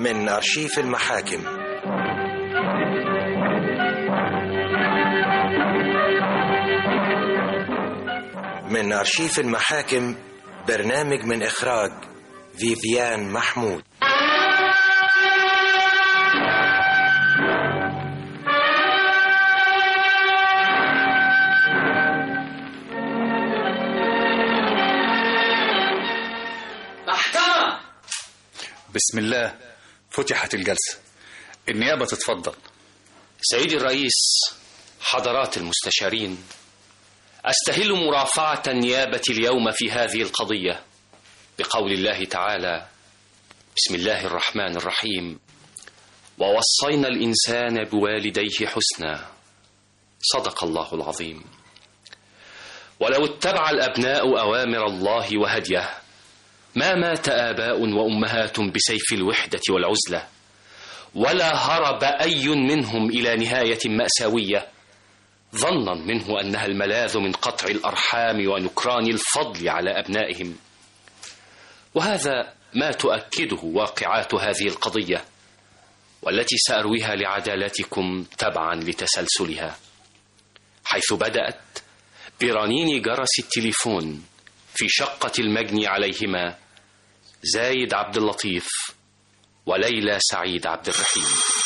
من أرشيف المحاكم من أرشيف المحاكم برنامج من إخراج فيفيان محمود محكمة بسم الله فتحت الجلسة النيابة تتفضل سيدي الرئيس حضرات المستشارين أستهل مرافعة النيابة اليوم في هذه القضية بقول الله تعالى بسم الله الرحمن الرحيم ووصينا الإنسان بوالديه حسنا صدق الله العظيم ولو اتبع الأبناء أوامر الله وهديه ما مات آباء وأمهات بسيف الوحدة والعزلة ولا هرب أي منهم إلى نهاية مأساوية ظنا منه أنها الملاذ من قطع الأرحام ونكران الفضل على أبنائهم وهذا ما تؤكده واقعات هذه القضية والتي سأرويها لعدالتكم تبعا لتسلسلها حيث بدأت برنين جرس التليفون في شقة المجني عليهما زايد عبد اللطيف وليلى سعيد عبد الرحيم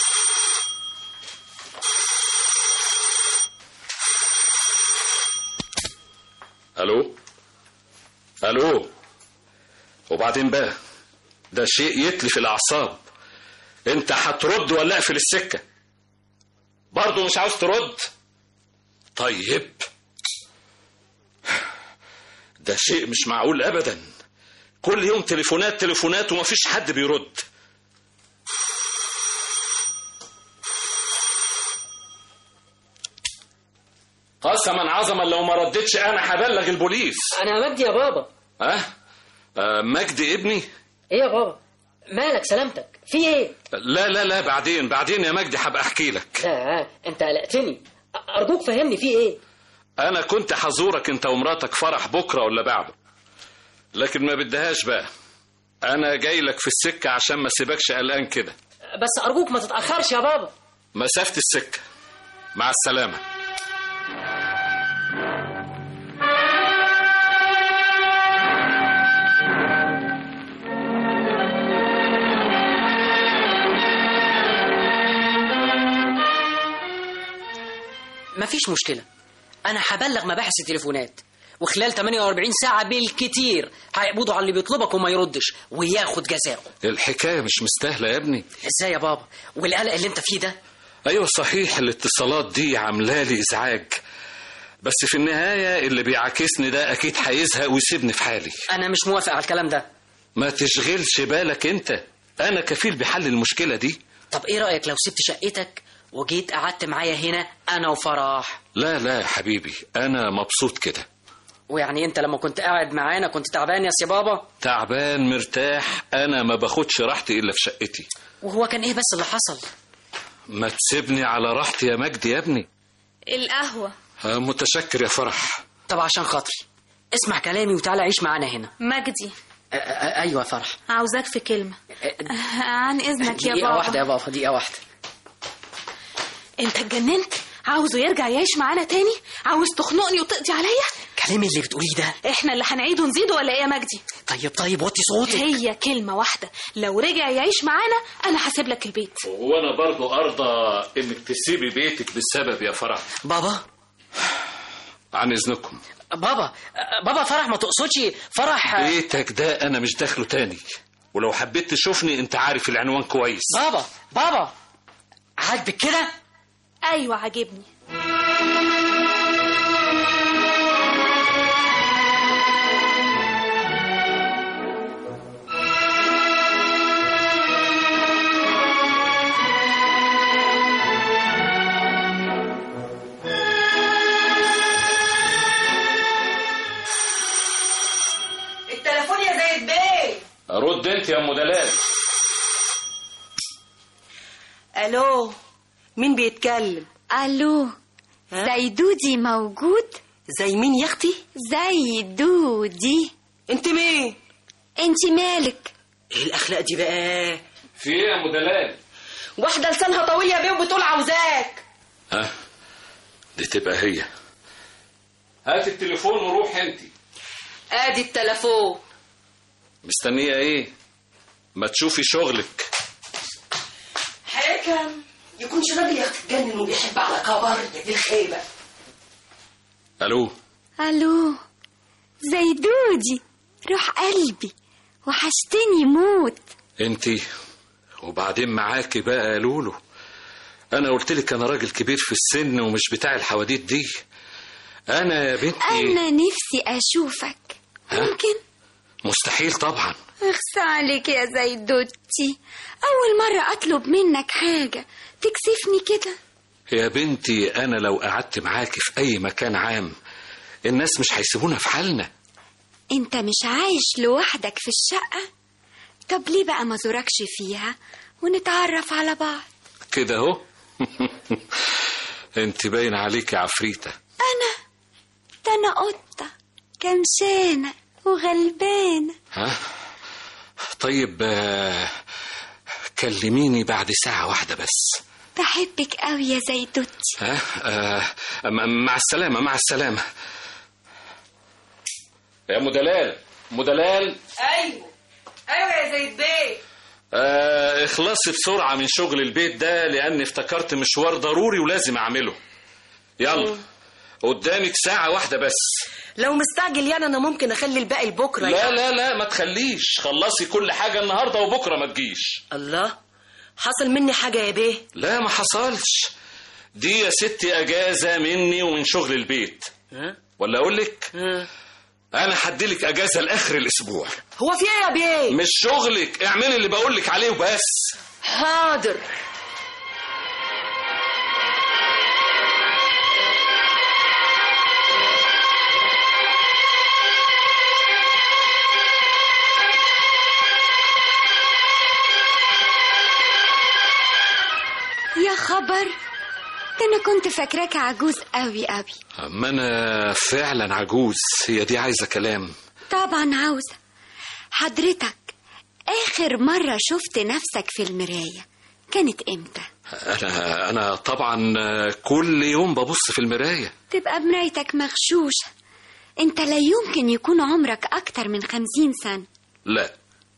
الو الو وبعدين بقى ده شيء يتلف الاعصاب انت هترد ولا اقفل السكه برضه مش عاوز ترد طيب ده شيء مش معقول ابدا كل يوم تليفونات تليفونات ومفيش حد بيرد قسما عظما لو ما ردتش انا هبلغ البوليس انا مجدي يا بابا ها أه؟ مجدي ابني ايه يا بابا مالك سلامتك في ايه لا لا لا بعدين بعدين يا مجدي هبقى احكي لك لا انت قلقتني ارجوك فهمني في ايه انا كنت حزورك انت ومراتك فرح بكره ولا بعده لكن ما بدهاش بقى انا جاي لك في السكه عشان ما سيبكش قلقان كده بس ارجوك ما تتاخرش يا بابا مسافه السكه مع السلامه مفيش مشكله انا هبلغ مباحث التليفونات وخلال 48 ساعة بالكتير هيقبضوا على اللي بيطلبك وما يردش وياخد جزاؤه الحكايه مش مستاهله يا ابني ازاي يا بابا والقلق اللي انت فيه ده ايوه صحيح الاتصالات دي عامله لي ازعاج بس في النهايه اللي بيعاكسني ده اكيد هيزهق ويسيبني في حالي انا مش موافق على الكلام ده ما تشغلش بالك انت انا كفيل بحل المشكله دي طب ايه رأيك لو سبت شقتك وجيت قعدت معايا هنا انا وفراح لا لا يا حبيبي انا مبسوط كده ويعني انت لما كنت قاعد معانا كنت تعبان يا سي بابا تعبان مرتاح انا ما باخدش راحتي الا في شقتي وهو كان ايه بس اللي حصل ما تسيبني على راحتي يا مجدي يا ابني القهوة آه، متشكر يا فرح طب عشان خاطري اسمع كلامي وتعالى عيش معانا هنا مجدي أ- أ- ايوه يا فرح عاوزاك في كلمة عن إذنك يا دقيقة بابا واحدة يا بابا دقيقة واحدة أنت اتجننت عاوزه يرجع يعيش معانا تاني عاوز تخنقني وتقضي عليا كلامي اللي بتقوليه ده احنا اللي هنعيد ونزيد ولا ايه يا مجدي طيب طيب وطي صوتك هي كلمة واحدة لو رجع يعيش معانا أنا هسيب لك البيت وانا برضو ارضى انك تسيبي بيتك بالسبب يا فرح بابا عن اذنكم بابا بابا فرح ما تقصدش فرح بيتك ده انا مش داخله تاني ولو حبيت تشوفني انت عارف العنوان كويس بابا بابا عاجبك كده أيوة عاجبني التليفون يا زيد بيه رد انت يا ام دلال الو مين بيتكلم الو زيدودي موجود زي مين يا اختي زيدودي انت مين انت مالك ايه الاخلاق دي بقى في ايه يا ام دلال واحده لسانها طويل يا بيه وبتقول عاوزاك ها دي تبقى هي هات التليفون وروح انت ادي التليفون مستنيه ايه ما تشوفي شغلك حكم يكونش راجل يا اختي اتجنن وبيحب على كبر يا دي الخيبه الو الو زيدودي روح قلبي وحشتني موت انتي وبعدين معاكي بقى يا لولو انا قلت لك انا راجل كبير في السن ومش بتاع الحواديت دي انا يا بنتي انا نفسي اشوفك ممكن مستحيل طبعا اخس عليك يا زيدودتي اول مرة اطلب منك حاجة تكسفني كده يا بنتي انا لو قعدت معاكي في اي مكان عام الناس مش هيسيبونا في حالنا انت مش عايش لوحدك في الشقة طب ليه بقى ما زوركش فيها ونتعرف على بعض كده اهو انت باين عليك يا عفريته انا ده انا قطة كمشانة وغلبانة ها طيب آه، كلميني بعد ساعة واحدة بس بحبك قوي يا زيدودتي ها آه، م- مع السلامة مع السلامة يا ام دلال ام دلال ايوه ايوه يا زيد بيه آه اخلصي بسرعة من شغل البيت ده لأني افتكرت مشوار ضروري ولازم أعمله يلا قدامك ساعة واحدة بس لو مستعجل يعني انا ممكن اخلي الباقي لبكره لا يعني. لا لا ما تخليش خلصي كل حاجة النهاردة وبكرة ما تجيش الله حصل مني حاجه يا بيه لا ما حصلش دي يا ستي أجازة مني ومن شغل البيت ها ولا أقول لك ها أنا هديلك أجازة لآخر الأسبوع هو في ايه يا بيه مش شغلك اعملي اللي بقولك عليه وبس حاضر يا خبر ده انا كنت فاكراك عجوز قوي قوي أما أنا فعلا عجوز هي دي عايزة كلام طبعا عاوزة حضرتك آخر مرة شفت نفسك في المراية كانت امتى؟ أنا أنا طبعا كل يوم ببص في المراية تبقى مرايتك مغشوشة انت لا يمكن يكون عمرك أكتر من خمسين سنة لا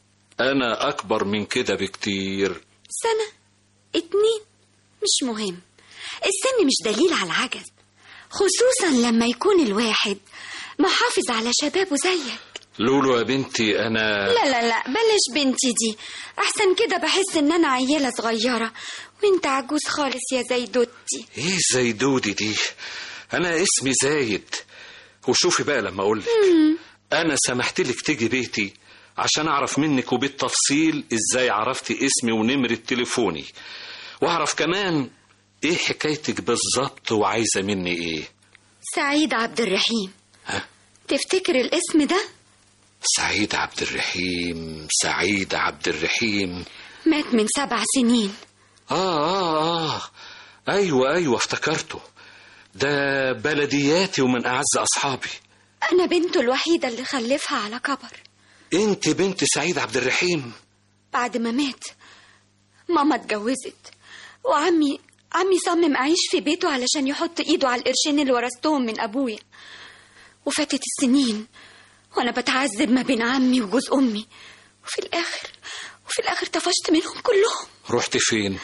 أنا أكبر من كده بكتير سنة اتنين مش مهم السن مش دليل على العجز خصوصا لما يكون الواحد محافظ على شبابه زيك لولو يا بنتي أنا لا لا لا بلاش بنتي دي احسن كده بحس ان انا عيلة صغيرة وانت عجوز خالص يا زيدوتي إيه زيدودي دي أنا اسمي زايد وشوفي بقى لما أقولك أنا سمحت لك تيجي بيتي عشان أعرف منك وبالتفصيل إزاي عرفتي اسمي ونمرة تليفوني وأعرف كمان إيه حكايتك بالظبط وعايزة مني إيه سعيد عبد الرحيم ها؟ تفتكر الاسم ده سعيد عبد الرحيم سعيد عبد الرحيم مات من سبع سنين آه آه آه أيوة أيوة افتكرته ده بلدياتي ومن أعز أصحابي انا بنته الوحيدة اللي خلفها على كبر أنت بنت سعيد عبد الرحيم بعد ما مات ماما اتجوزت وعمي عمي صمم أعيش في بيته علشان يحط إيده على القرشين اللي ورثتهم من أبويا وفاتت السنين وأنا بتعذب ما بين عمي وجوز أمي وفي الآخر وفي الآخر طفشت منهم كلهم رحت فين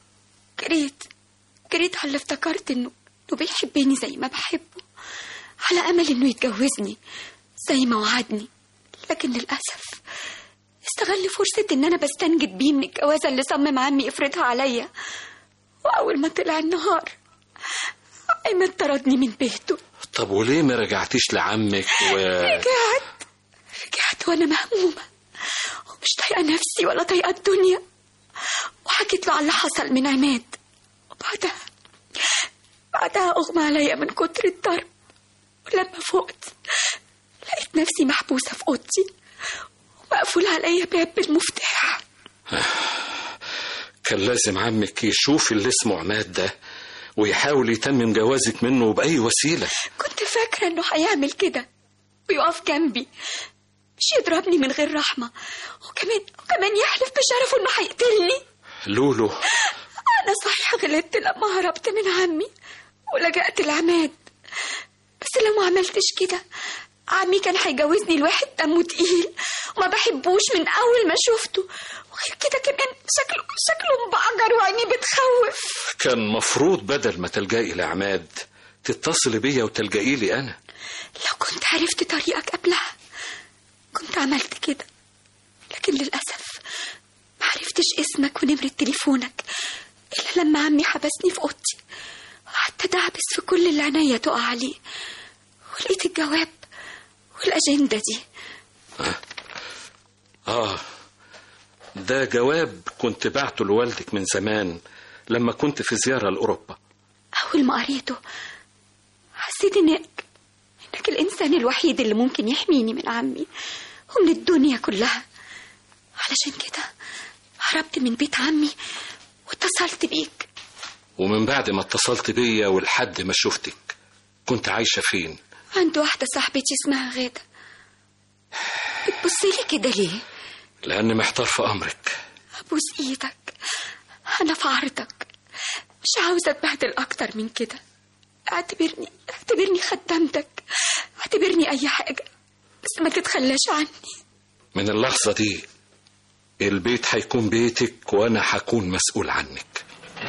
جريت جريت على اللي افتكرت إنه إنه بيحبني زي ما بحبه على أمل إنه يتجوزني زي ما وعدني لكن للأسف استغل فرصة إن أنا بستنجد بيه من الجوازة اللي صمم عمي يفرضها عليا وأول ما طلع النهار عماد طردني من بيته طب وليه ما رجعتيش لعمك و رجعت رجعت وأنا مهمومة ومش طايقة نفسي ولا طايقة الدنيا وحكيت له على اللي حصل من عماد وبعدها بعدها أغمى عليا من كتر الضرب ولما فقت لقيت نفسي محبوسة في أوضتي ومقفول عليا باب بالمفتاح كان لازم عمك يشوف اللي اسمه عماد ده ويحاول يتمم جوازك منه بأي وسيلة كنت فاكرة إنه هيعمل كده ويقف جنبي مش يضربني من غير رحمة وكمان وكمان يحلف بشرفه إنه هيقتلني لولو أنا صحيح غلطت لما هربت من عمي ولجأت لعماد بس لو ما عملتش كده عمي كان هيجوزني لواحد دمه تقيل وما بحبوش من أول ما شفته وغير كده كمان شكله شكله مبعجر وعينيه بتخوف كان مفروض بدل ما تلجئي لعماد تتصلي بيا وتلجئي لي أنا لو كنت عرفت طريقك قبلها كنت عملت كده لكن للأسف ما عرفتش اسمك ونمرة تليفونك إلا لما عمي حبسني في أوضتي وقعدت أدعبس في كل اللي عينيا تقع عليه ولقيت الجواب والأجندة دي آه ده جواب كنت بعته لوالدك من زمان لما كنت في زيارة لأوروبا أول ما قريته حسيت إنك إنك الإنسان الوحيد اللي ممكن يحميني من عمي ومن الدنيا كلها علشان كده هربت من بيت عمي واتصلت بيك ومن بعد ما اتصلت بيا ولحد ما شفتك كنت عايشة فين عند واحدة صاحبتي اسمها غادة بتبصيلي كده ليه؟ لأني محتار في أمرك أبوس إيدك أنا في عرضك مش عاوزة أتبهدل أكتر من كده اعتبرني اعتبرني خدمتك اعتبرني أي حاجة بس ما تتخلاش عني من اللحظة دي البيت هيكون بيتك وأنا هكون مسؤول عنك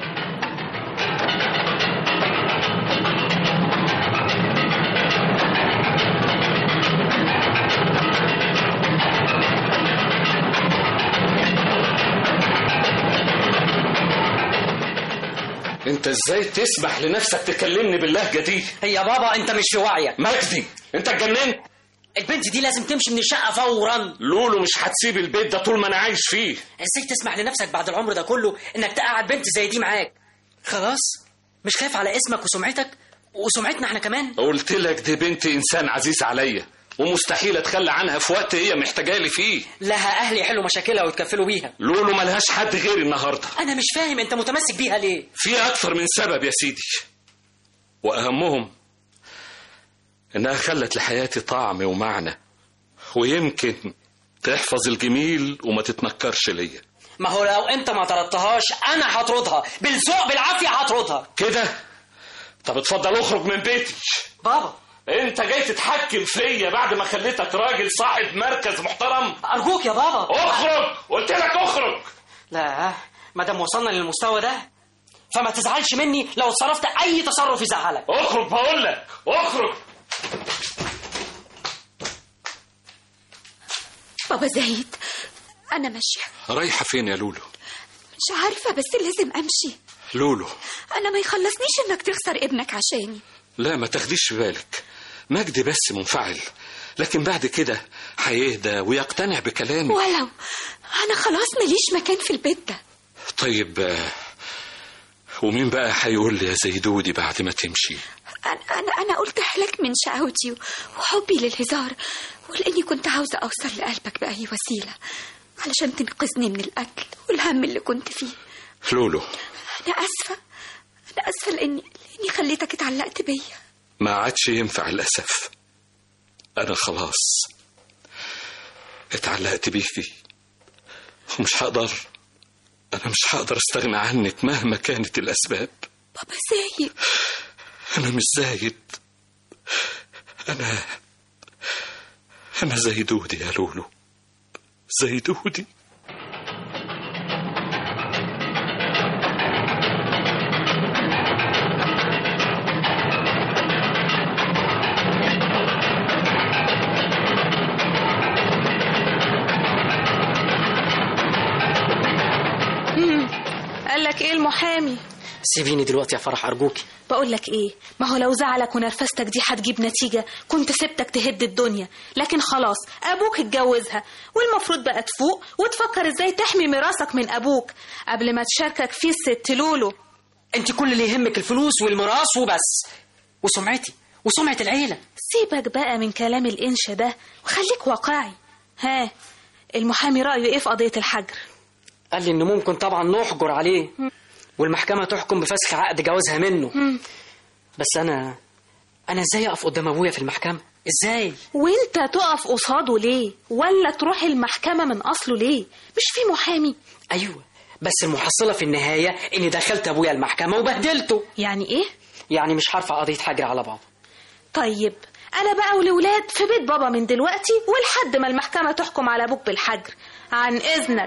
انت ازاي تسمح لنفسك تكلمني باللهجة دي هي بابا انت مش في وعيك مجدي انت اتجننت البنت دي لازم تمشي من الشقه فورا لولو مش هتسيب البيت ده طول ما انا عايش فيه ازاي تسمح لنفسك بعد العمر ده كله انك تقعد بنت زي دي معاك خلاص مش خايف على اسمك وسمعتك وسمعتنا احنا كمان قلت لك دي بنت انسان عزيز عليا ومستحيل اتخلى عنها في وقت هي محتاجالي فيه لها اهل يحلوا مشاكلها ويتكفلوا بيها لولو ملهاش حد غيري النهارده انا مش فاهم انت متمسك بيها ليه في اكتر من سبب يا سيدي واهمهم انها خلت لحياتي طعم ومعنى ويمكن تحفظ الجميل وما تتنكرش ليا ما هو لو انت ما طردتهاش انا هطردها بالذوق بالعافيه هطردها كده طب اتفضل اخرج من بيتي بابا انت جاي تتحكم فيا بعد ما خليتك راجل صاحب مركز محترم ارجوك يا بابا اخرج قلت لك اخرج لا ما دام وصلنا للمستوى ده فما تزعلش مني لو اتصرفت اي تصرف يزعلك اخرج بقول لك اخرج بابا زايد أنا ماشية رايحه فين يا لولو مش عارفة بس لازم أمشي لولو أنا ما يخلصنيش إنك تخسر ابنك عشاني لا ما تاخديش في بالك مجدي بس منفعل لكن بعد كده هيهدى ويقتنع بكلامي ولو أنا خلاص ماليش مكان في البيت ده طيب آه، ومين بقى هيقول لي يا زيدودي بعد ما تمشي أنا أنا أنا قلت لك من شقاوتي وحبي للهزار ولأني كنت عاوزة أوصل لقلبك بأي وسيلة علشان تنقذني من القتل والهم اللي كنت فيه لولو أنا آسفة أنا آسفة لأني لأني خليتك اتعلقت بيا ما عادش ينفع للأسف أنا خلاص اتعلقت بيكي ومش هقدر أنا مش هقدر أستغنى عنك مهما كانت الأسباب بابا زايد أنا مش زايد أنا أنا زيدودي يا لولو زيدودي قال لك ايه المحامي سيبيني دلوقتي يا فرح ارجوكي بقول لك ايه ما هو لو زعلك ونرفزتك دي هتجيب نتيجة كنت سبتك تهد الدنيا لكن خلاص ابوك اتجوزها والمفروض بقى تفوق وتفكر ازاي تحمي ميراثك من ابوك قبل ما تشاركك فيه الست لولو انت كل اللي يهمك الفلوس والميراث وبس وسمعتي وسمعة العيلة سيبك بقى من كلام الانشا ده وخليك واقعي ها المحامي رأيه ايه في قضية الحجر قال لي انه ممكن طبعا نحجر عليه والمحكمة تحكم بفسخ عقد جوازها منه بس انا انا ازاي اقف قدام ابويا في المحكمة ازاي وانت تقف قصاده ليه ولا تروح المحكمة من أصله ليه مش في محامي ايوه بس المحصله في النهايه اني دخلت ابويا المحكمه وبهدلته يعني ايه يعني مش هرفع قضيه حجر على بعض طيب أنا بقى والولاد في بيت بابا من دلوقتي ولحد ما المحكمة تحكم على أبوك بالحجر عن إذنك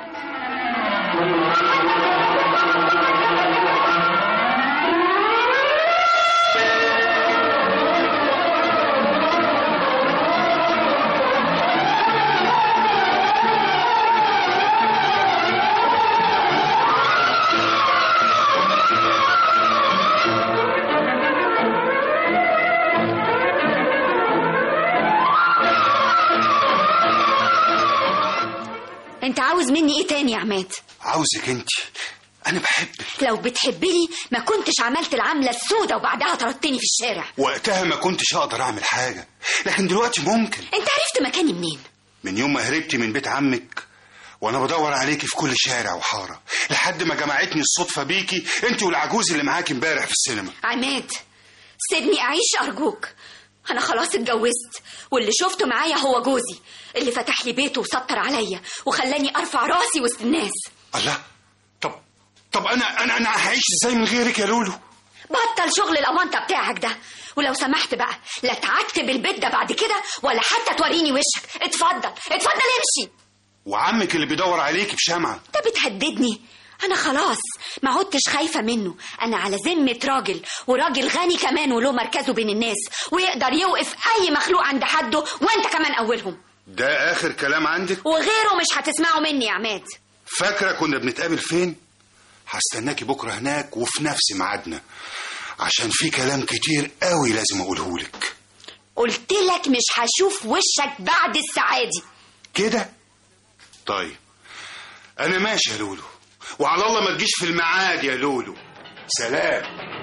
انت عاوز مني ايه تاني يا عماد عاوزك انت انا بحبك لو بتحبني ما كنتش عملت العملة السودة وبعدها طردتني في الشارع وقتها ما كنتش اقدر اعمل حاجه لكن دلوقتي ممكن انت عرفت مكاني منين من يوم ما هربتي من بيت عمك وانا بدور عليكي في كل شارع وحاره لحد ما جمعتني الصدفه بيكي انت والعجوز اللي معاكي امبارح في السينما عماد سيبني اعيش ارجوك انا خلاص اتجوزت واللي شفته معايا هو جوزي اللي فتح لي بيته وسطر عليا وخلاني ارفع راسي وسط الناس الله طب طب انا انا انا هعيش ازاي من غيرك يا لولو بطل شغل الاونطه بتاعك ده ولو سمحت بقى لا تعتب البيت ده بعد كده ولا حتى توريني وشك اتفضل اتفضل امشي وعمك اللي بيدور عليكي بشمعه انت بتهددني انا خلاص ما عدتش خايفه منه انا على ذمه راجل وراجل غني كمان وله مركزه بين الناس ويقدر يوقف اي مخلوق عند حده وانت كمان اولهم ده اخر كلام عندك وغيره مش هتسمعوا مني يا عماد فاكره كنا بنتقابل فين هستناكي بكره هناك وفي نفس ميعادنا عشان في كلام كتير قوي لازم اقوله لك قلت لك مش هشوف وشك بعد السعادي كده طيب انا ماشي يا لولو وعلى الله ما تجيش في الميعاد يا لولو سلام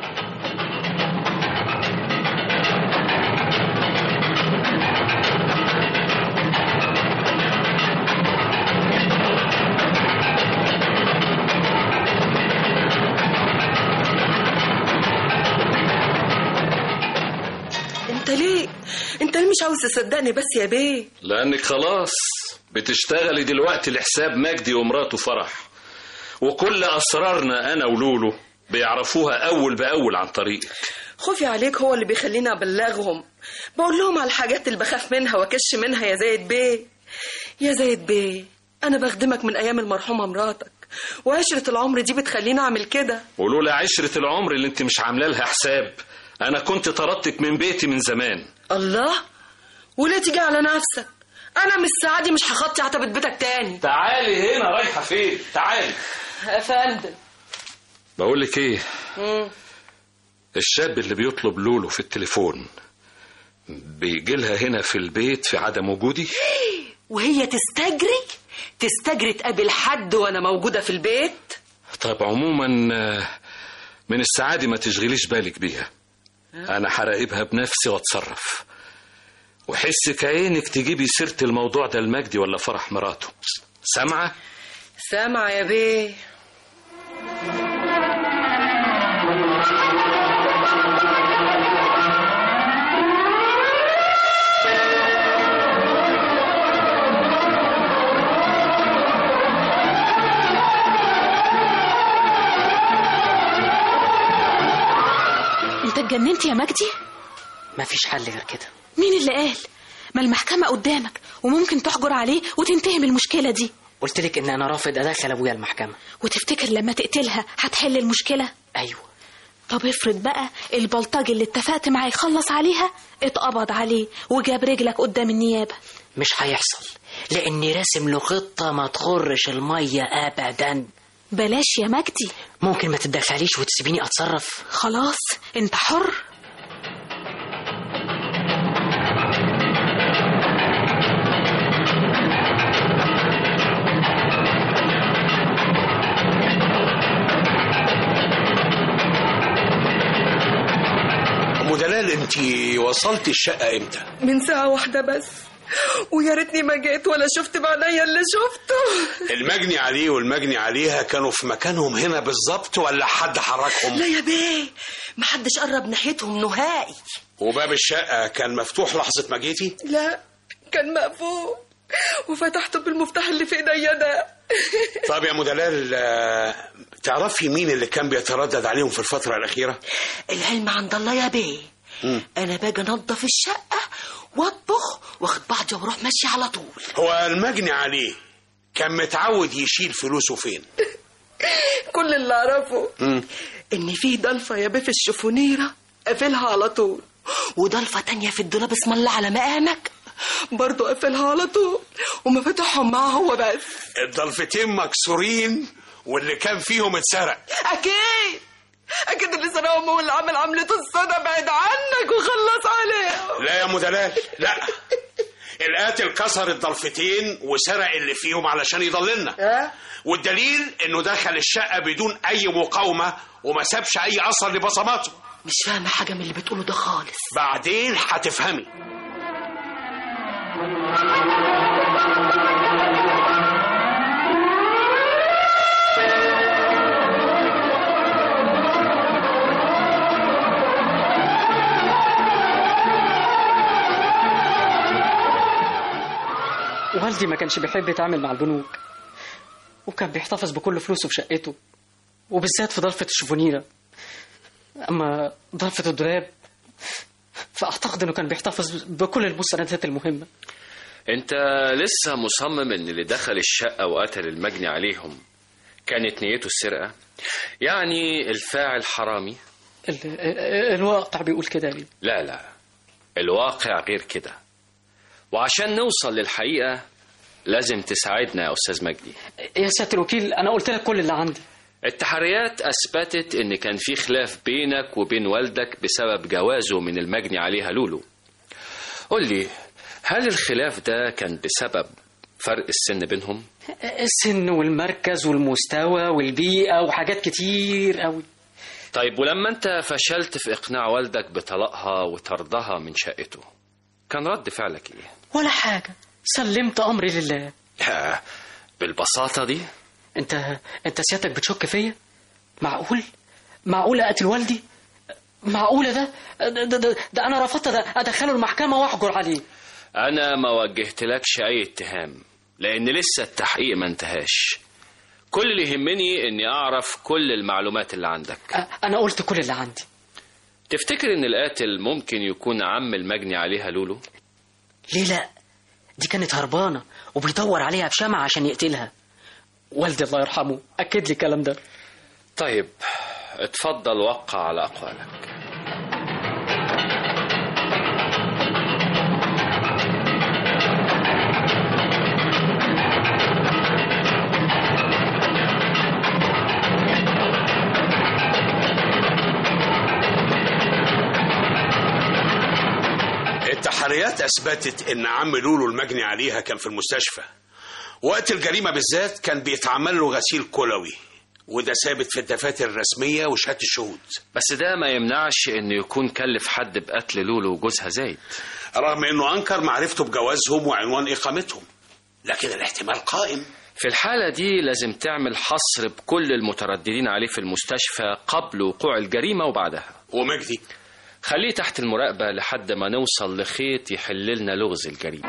انت ليه انت ليه مش عاوز تصدقني بس يا بيه لأنك خلاص بتشتغلي دلوقتي لحساب مجدي ومراته فرح وكل أسرارنا أنا ولولو بيعرفوها أول بأول عن طريقك خوفي عليك هو اللي بيخليني ابلغهم بقول لهم على الحاجات اللي بخاف منها واكش منها يا زايد بيه يا زايد بيه انا بخدمك من ايام المرحومه مراتك وعشرة العمر دي بتخليني اعمل كده ولولا عشرة العمر اللي انت مش عامله لها حساب أنا كنت طردتك من بيتي من زمان الله وليه تيجي على نفسك انا مش سعادي مش هخطي عتبة بيتك تاني تعالي هنا رايحة فين تعالي يا فندم بقول لك ايه مم. الشاب اللي بيطلب لولو في التليفون بيجي لها هنا في البيت في عدم وجودي وهي تستجري تستجري تقابل حد وانا موجوده في البيت طب عموما آه، من السعادة ما تشغليش بالك بيها أنا هراقبها بنفسي وأتصرف وحسك عينك تجيبي سيرة الموضوع ده لمجدي ولا فرح مراته سامعة؟ سامع يا بيه انت اتجننت يا مجدي مفيش حل غير كده مين اللي قال ما المحكمة قدامك وممكن تحجر عليه وتنتهي من المشكلة دي قلت لك ان انا رافض ادخل ابويا المحكمه وتفتكر لما تقتلها هتحل المشكلة ايوه طب افرض بقى البلطجي اللي اتفقت معاه يخلص عليها اتقبض عليه وجاب رجلك قدام النيابة مش هيحصل لاني راسم له خطه ما تخرش الميه ابدا بلاش يا مجدي ممكن ما تتدخليش وتسيبيني اتصرف خلاص انت حر ام دلال انت وصلت الشقه امتى من ساعة واحدة بس ويا ريتني ما جيت ولا شفت بعينيا اللي شفته المجني عليه والمجني عليها كانوا في مكانهم هنا بالظبط ولا حد حركهم لا يا بيه محدش قرب ناحيتهم نهائي وباب الشقة كان مفتوح لحظة ما جيتي لا كان مقفول وفتحته بالمفتاح اللي في ايديا ده طب يا ام دلال آه، تعرفي مين اللي كان بيتردد عليهم في الفترة الأخيرة العلم عند الله يا بيه مم. انا باجي انضف الشقه واطبخ واخد بعضي واروح ماشي على طول هو المجني عليه كان متعود يشيل فلوسه فين كل اللي اعرفه مم. ان في ضلفه يا بيه في الشفونيره قافلها على طول وضلفه تانية في الدولاب اسم الله على مقامك برضه قافلها على طول ومفاتيحهم معاه هو بس الضلفتين مكسورين واللي كان فيهم اتسرق اكيد اكيد اللي سرقهم هو اللي عمل عملة الصدى بعد عنك وخلص عليهم لا يا ام دلال لا القاتل كسر الضلفتين وسرق اللي فيهم علشان يضللنا ها والدليل انه دخل الشقة بدون اي مقاومة وما سابش اي اثر لبصماته مش فاهمه حاجه من اللي بتقوله ده خالص بعدين هتفهمي والدي ما كانش بيحب يتعامل مع البنوك وكان بيحتفظ بكل فلوسه في شقته وبالذات في ضلفة الشفونيرة أما ضلفة الدولاب فأعتقد إنه كان بيحتفظ بكل المستندات المهمة انت لسه مصمم ان اللي دخل الشقة وقتل المجني عليهم كانت نيته السرقة يعني الفاعل حرامي ال- ال- الواقع بيقول كده ليه لا لا الواقع غير كده وعشان نوصل للحقيقة لازم تساعدنا يا أستاذ مجدي يا سيادة الوكيل أنا قلت لك كل اللي عندي التحريات أثبتت إن كان في خلاف بينك وبين والدك بسبب جوازه من المجني عليها لولو قل لي هل الخلاف ده كان بسبب فرق السن بينهم؟ السن والمركز والمستوى والبيئة وحاجات كتير قوي طيب ولما أنت فشلت في إقناع والدك بطلاقها وطردها من شقته كان رد فعلك إيه؟ ولا حاجة سلمت أمري لله يا بالبساطة دي أنت أنت سيادتك بتشك فيا معقول معقول أقتل والدي معقولة ده ده, ده, ده, ده أنا رفضت ده أدخله المحكمة وأحجر عليه أنا ما وجهتلكش أي اتهام لأن لسه التحقيق ما انتهاش كل اللي يهمني إني أعرف كل المعلومات اللي عندك أ- أنا قلت كل اللي عندي تفتكر إن القاتل ممكن يكون عم المجني عليها لولو؟ ليه لا دي كانت هربانة وبيدور عليها بشمعة عشان يقتلها والدي الله يرحمه أكد لي الكلام ده طيب اتفضل وقع على أقوالك التحريات اثبتت ان عم لولو المجني عليها كان في المستشفى وقت الجريمه بالذات كان بيتعمل له غسيل كلوي وده ثابت في الدفاتر الرسميه وشهاده الشهود بس ده ما يمنعش إنه يكون كلف حد بقتل لولو وجوزها زايد رغم انه انكر معرفته بجوازهم وعنوان اقامتهم لكن الاحتمال قائم في الحالة دي لازم تعمل حصر بكل المترددين عليه في المستشفى قبل وقوع الجريمة وبعدها ومجدي خليه تحت المراقبة لحد ما نوصل لخيط يحل لنا لغز الجريمة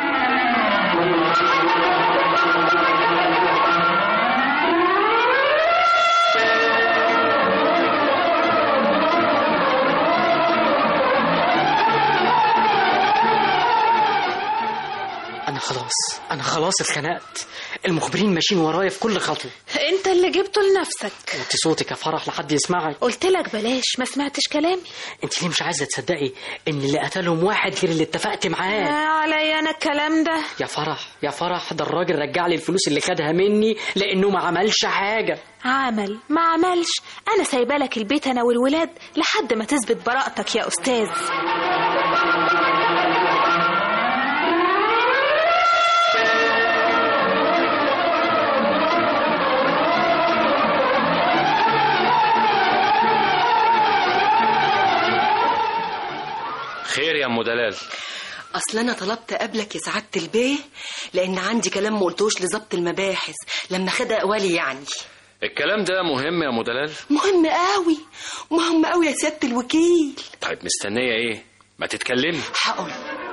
أنا خلاص أنا خلاص اتخنقت المخبرين ماشيين ورايا في كل خطوة انت اللي جبته لنفسك انت صوتك يا فرح لحد يسمعك قلت لك بلاش ما سمعتش كلامي انت ليه مش عايزة تصدقي ان اللي قتلهم واحد غير اللي اتفقت معاه آه عليا انا الكلام ده يا فرح يا فرح ده الراجل رجع لي الفلوس اللي خدها مني لانه ما عملش حاجة عمل ما عملش انا سايبه لك البيت انا والولاد لحد ما تثبت براءتك يا استاذ خير يا أم دلال اصل انا طلبت قبلك يا سعاده البيه لان عندي كلام ما قلتوش لظبط المباحث لما خد اقوالي يعني الكلام ده مهم يا مدلال مهم قوي مهم قوي يا سياده الوكيل طيب مستنية ايه ما تتكلمي هقول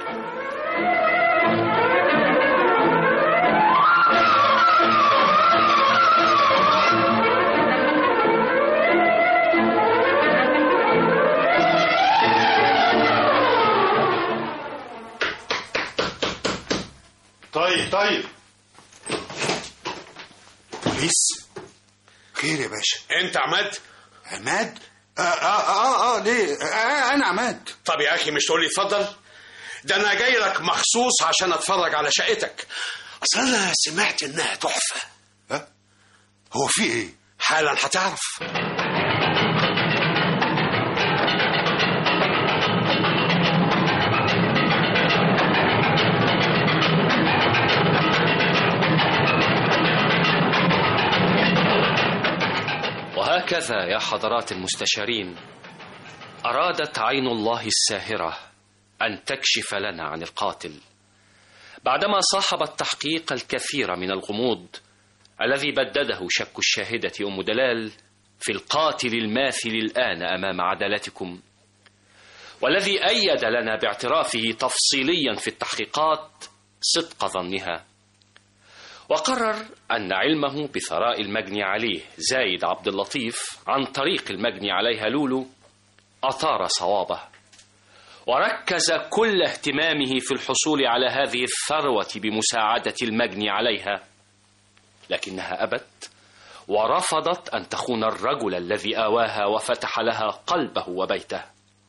طيب طيب بوليس خير يا باشا انت عماد عماد آه آه آه, آه ليه آه أنا عماد طب يا اخي مش تقول لي اتفضل ده انا جاي لك مخصوص عشان اتفرج على شقتك اصل انا سمعت انها تحفه ها هو في إيه حالا هتعرف وهكذا يا حضرات المستشارين أرادت عين الله الساهرة أن تكشف لنا عن القاتل بعدما صاحب التحقيق الكثير من الغموض الذي بدده شك الشاهدة أم دلال في القاتل الماثل الآن أمام عدالتكم والذي أيد لنا باعترافه تفصيليا في التحقيقات صدق ظنها وقرر أن علمه بثراء المجني عليه زايد عبد اللطيف عن طريق المجني عليها لولو أثار صوابه وركز كل اهتمامه في الحصول على هذه الثروة بمساعدة المجني عليها لكنها أبت ورفضت أن تخون الرجل الذي آواها وفتح لها قلبه وبيته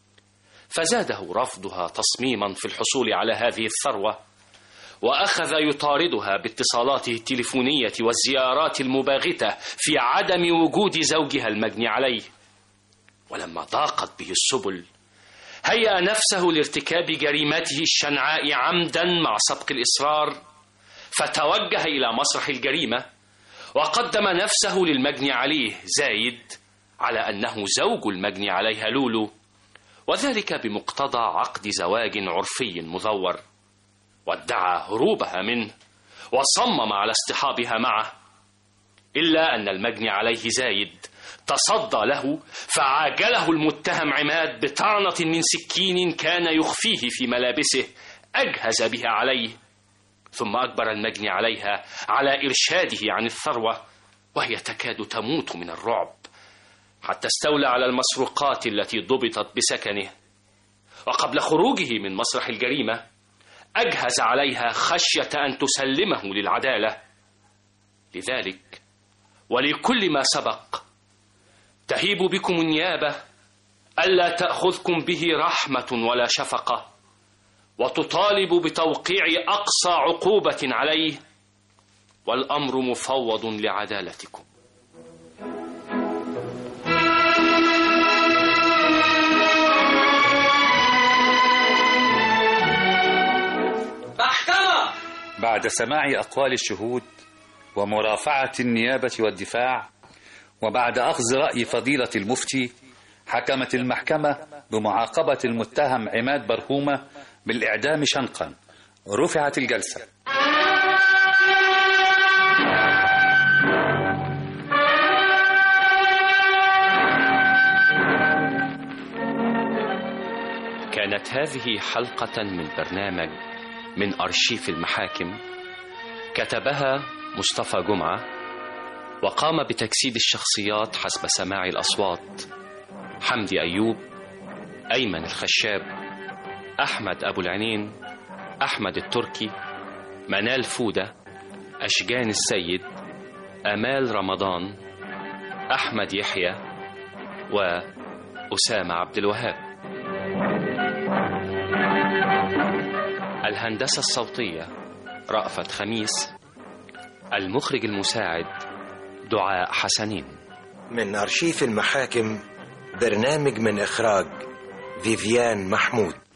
فزاده رفضها تصميما في الحصول على هذه الثروة وأخذ يطاردها باتصالاته التليفونية والزيارات المباغتة في عدم وجود زوجها المجني عليه ولما ضاقت به السبل هيأ نفسه لارتكاب جريمته الشنعاء عمدا مع سبق الإصرار فتوجه إلى مسرح الجريمة وقدم نفسه للمجني عليه زايد على أنه زوج المجني عليها لولو وذلك بمقتضى عقد زواج عرفي مزور وادعى هروبها منه وصمم على اصطحابها معه إلا أن المجني عليه زايد تصدى له فعاجله المتهم عماد بطعنة من سكين كان يخفيه في ملابسه أجهز بها عليه ثم أجبر المجني عليها على إرشاده عن الثروة وهي تكاد تموت من الرعب حتى استولى على المسروقات التي ضبطت بسكنه وقبل خروجه من مسرح الجريمة أجهز عليها خشية أن تسلمه للعدالة لذلك ولكل ما سبق تهيب بكم النيابة ألا تأخذكم به رحمة ولا شفقة وتطالب بتوقيع أقصى عقوبة عليه والأمر مفوض لعدالتكم محكمة بعد سماع أقوال الشهود ومرافعة النيابة والدفاع وبعد أخذ رأي فضيلة المفتي حكمت المحكمة بمعاقبة المتهم عماد برهومة بالإعدام شنقا رفعت الجلسة كانت هذه حلقة من برنامج من أرشيف المحاكم كتبها مصطفى جمعة وقام بتجسيد الشخصيات حسب سماع الأصوات حمدي أيوب أيمن الخشاب أحمد أبو العنين أحمد التركي منال فودة أشجان السيد أمال رمضان أحمد يحيى وأسامة عبد الوهاب الهندسة الصوتية رأفت خميس المخرج المساعد دعاء حسنين من أرشيف المحاكم برنامج من إخراج فيفيان محمود